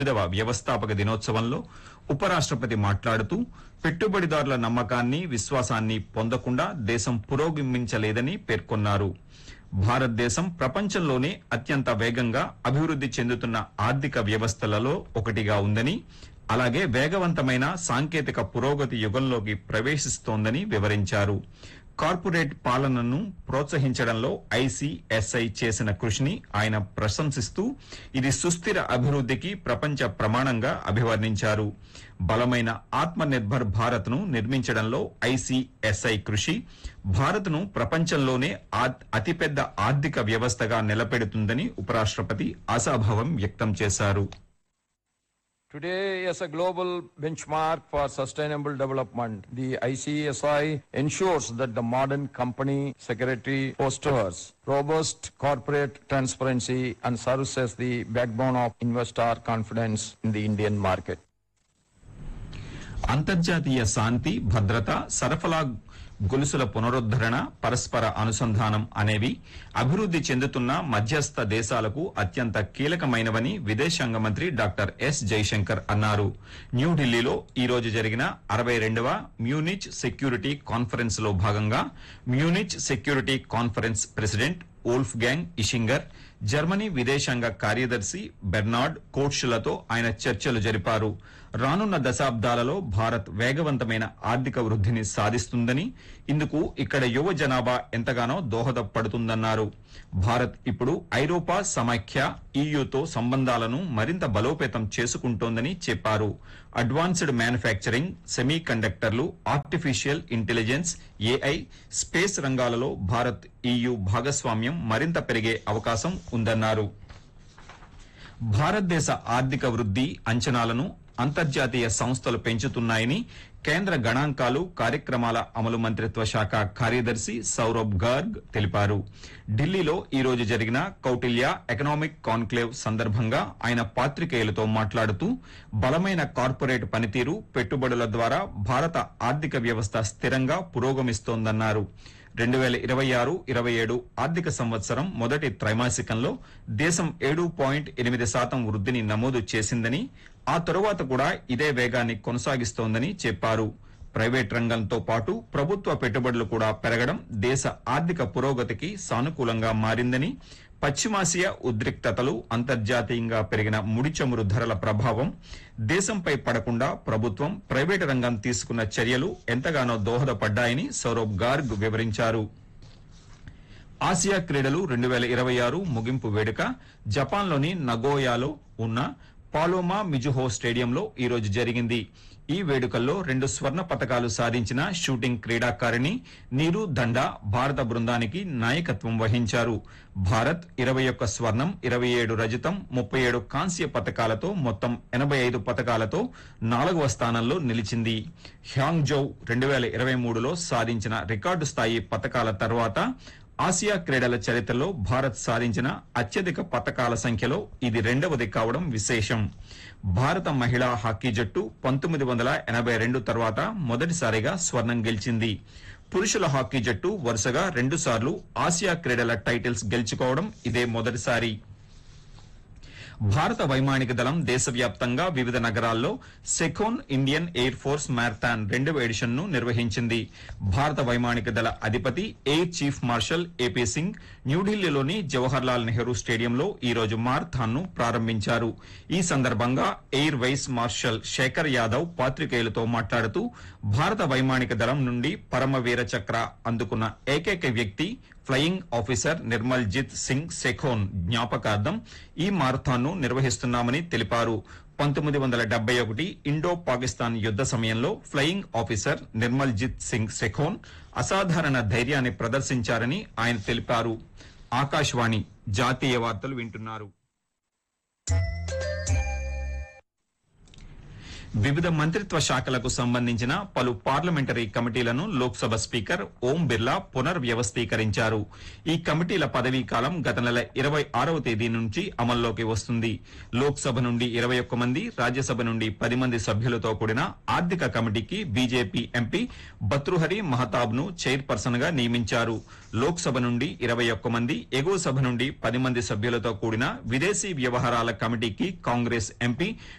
ఐదవ వ్యవస్థాపక దినోత్సవంలో ఉపరాష్ట్రపతి మాట్లాడుతూ పెట్టుబడిదారుల నమ్మకాన్ని విశ్వాసాన్ని పొందకుండా దేశం పురోగమించలేదని పేర్కొన్నారు భారతదేశం ప్రపంచంలోనే అత్యంత వేగంగా అభివృద్ది చెందుతున్న ఆర్థిక వ్యవస్థలలో ఒకటిగా ఉందని అలాగే వేగవంతమైన సాంకేతిక పురోగతి యుగంలోకి ప్రవేశిస్తోందని వివరించారు కార్పొరేట్ పాలనను ప్రోత్సహించడంలో ఐసీఎస్ఐ చేసిన కృషిని ఆయన ప్రశంసిస్తూ ఇది సుస్థిర అభివృద్ధికి ప్రపంచ ప్రమాణంగా అభివర్ణించారు బలమైన ఆత్మ నిర్భర్ భారత్ ను నిర్మించడంలో ఐసీఎస్ఐ కృషి భారత్ను ప్రపంచంలోనే ఆ- అతిపెద్ద ఆర్థిక వ్యవస్థగా నిలబెడుతుందని ఉపరాష్ట్రపతి ఆశాభావం వ్యక్తం చేశారు Today, as a global benchmark for sustainable development, the ICSI ensures that the modern company secretary fosters robust corporate transparency and serves as the backbone of investor confidence in the Indian market. అంతర్జాతీయ శాంతి భద్రత సరఫరా గొలుసుల పునరుద్ధరణ పరస్పర అనుసంధానం అనేవి అభివృద్ది చెందుతున్న మధ్యస్థ దేశాలకు అత్యంత కీలకమైనవని విదేశాంగ మంత్రి డాక్టర్ ఎస్ జైశంకర్ అన్నారు న్యూఢిల్లీలో ఈ రోజు జరిగిన అరవై రెండవ మ్యూనిచ్ సెక్యూరిటీ కాన్ఫరెన్స్ లో భాగంగా Munich security conference president Wolfgang Ischinger Germany విదేశాంగ కార్యదర్శి బెర్నార్డ్ కోట్షులతో ఆయన చర్చలు జరిపారు రానున్న దశాబ్దాలలో భారత్ వేగవంతమైన ఆర్థిక వృద్ధిని సాధిస్తుందని ఇందుకు ఇక్కడ యువ జనాభా ఎంతగానో దోహదపడుతుందన్నారు భారత్ ఇప్పుడు ఐరోపా సమాఖ్య ఈయూతో సంబంధాలను మరింత బలోపేతం చేసుకుంటోందని చెప్పారు అడ్వాన్స్డ్ మ్యానుఫ్యాక్చరింగ్ సెమీ కండక్టర్లు ఆర్టిఫిషియల్ ఇంటెలిజెన్స్ ఏఐ స్పేస్ రంగాలలో భారత్ ఈయూ భాగస్వామ్యం మరింత పెరిగే అవకాశం ఉందన్నారు భారతదేశ ఆర్థిక వృద్ధి అంచనాలను అంతర్జాతీయ సంస్థలు పెంచుతున్నాయని కేంద్ర గణాంకాలు కార్యక్రమాల అమలు మంత్రిత్వ శాఖ కార్యదర్శి సౌరభ్ గార్గ్ తెలిపారు ఢిల్లీలో ఈ రోజు జరిగిన కౌటిల్య ఎకనామిక్ కాన్క్లేవ్ సందర్భంగా ఆయన పాత్రికేయులతో మాట్లాడుతూ బలమైన కార్పొరేట్ పనితీరు పెట్టుబడుల ద్వారా భారత ఆర్థిక వ్యవస్థ స్థిరంగా పురోగమిస్తోందన్నారు రెండు వేల ఇరవై ఆరు ఇరవై ఏడు ఆర్థిక సంవత్సరం మొదటి త్రైమాసికంలో దేశం ఏడు పాయింట్ ఎనిమిది శాతం వృద్ధిని నమోదు చేసిందని ఆ తరువాత కూడా ఇదే వేగాన్ని కొనసాగిస్తోందని చెప్పారు ప్రైవేట్ రంగంతో పాటు ప్రభుత్వ పెట్టుబడులు కూడా పెరగడం దేశ ఆర్థిక పురోగతికి సానుకూలంగా మారిందని పశ్చిమాసియా ఉద్రిక్తతలు అంతర్జాతీయంగా పెరిగిన ముడి చమురు ధరల ప్రభావం దేశంపై పడకుండా ప్రభుత్వం ప్రైవేటు రంగం తీసుకున్న చర్యలు ఎంతగానో దోహదపడ్డాయని సౌరవ్ గార్గ్ వివరించారు ఆసియా క్రీడలు రెండు వేల ఇరవై ఆరు ముగింపు వేడుక జపాన్లోని నగోయాలో ఉన్న పాలోమా మిజుహో స్టేడియంలో ఈ రోజు జరిగింది ఈ వేడుకల్లో రెండు స్వర్ణ పతకాలు సాధించిన షూటింగ్ క్రీడాకారిణి నీరు దండా భారత బృందానికి నాయకత్వం వహించారు భారత్ ఇరవై ఒక్క స్వర్ణం ఇరవై ఏడు రజతం ముప్పై ఏడు కాంస్య పతకాలతో మొత్తం ఎనభై ఐదు పతకాలతో నాలుగవ స్థానంలో నిలిచింది హ్యాంగ్జౌ రెండు వేల ఇరవై మూడులో సాధించిన రికార్డు స్థాయి పతకాల తర్వాత ఆసియా క్రీడల చరిత్రలో భారత్ సాధించిన అత్యధిక పతకాల సంఖ్యలో ఇది రెండవది కావడం విశేషం భారత మహిళా హాకీ జట్టు పంతొమ్మిది వందల ఎనభై రెండు తర్వాత మొదటిసారిగా స్వర్ణం గెలిచింది పురుషుల హాకీ జట్టు వరుసగా రెండుసార్లు ఆసియా క్రీడల టైటిల్స్ గెలుచుకోవడం ఇదే మొదటిసారి భారత వైమానిక దళం దేశవ్యాప్తంగా వివిధ నగరాల్లో Sekhon Indian air force marathon రెండవ ఎడిషన్ ను నిర్వహించింది భారత వైమానిక దళ అధిపతి air chief marshal A P Singh న్యూఢిల్లీలోని జవహర్ లాల్ నెహ్రూ స్టేడియంలో ఈ రోజు మారథాన్ ను ప్రారంభించారు ఈ సందర్భంగా air vice marshal Shekhar Yadav పాత్రికేయులతో మాట్లాడుతూ భారత వైమానిక దళం నుండి పరమవీర చక్ర అందుకున్న ఏకైక వ్యక్తి flying officer Nirmaljit Singh Sekhon జ్ఞాపకార్థం ఈ మారథాన్ ను నిర్వహిస్తున్నామని తెలిపారు పంతొమ్మిది వందల డెబ్బై ఒకటి ఇండో పాకిస్తాన్ యుద్ద సమయంలో flying officer Nirmaljit Singh Sekhon అసాధారణ ధైర్యాన్ని ప్రదర్శించారని ఆయన తెలిపారు ఆకాశవాణి జాతీయ వార్తలు వింటున్నారు వివిధ మంత్రిత్వ శాఖలకు సంబంధించిన పలు పార్లమెంటరీ కమిటీలను లోక్సభ స్పీకర్ ఓం బిర్లా పునర్వ్యవస్థీకరించారు ఈ కమిటీల పదవీ కాలం గత నెల ఇరవై ఆరవ తేదీ నుంచి అమల్లోకి వస్తుంది లోక్సభ నుండి ఇరవై ఒక్క మంది రాజ్యసభ నుండి పది మంది సభ్యులతో కూడిన ఆర్థిక కమిటీకి బీజేపీ ఎంపీ బత్రుహరి మహతాబ్ ను చైర్పర్సన్ గా నియమించారు లోక్సభ నుండి ఇరవై ఒక్క మంది ఎగువ సభ నుండి పది మంది సభ్యులతో కూడిన విదేశీ వ్యవహారాల కమిటీకి కాంగ్రెస్ ఎంపీ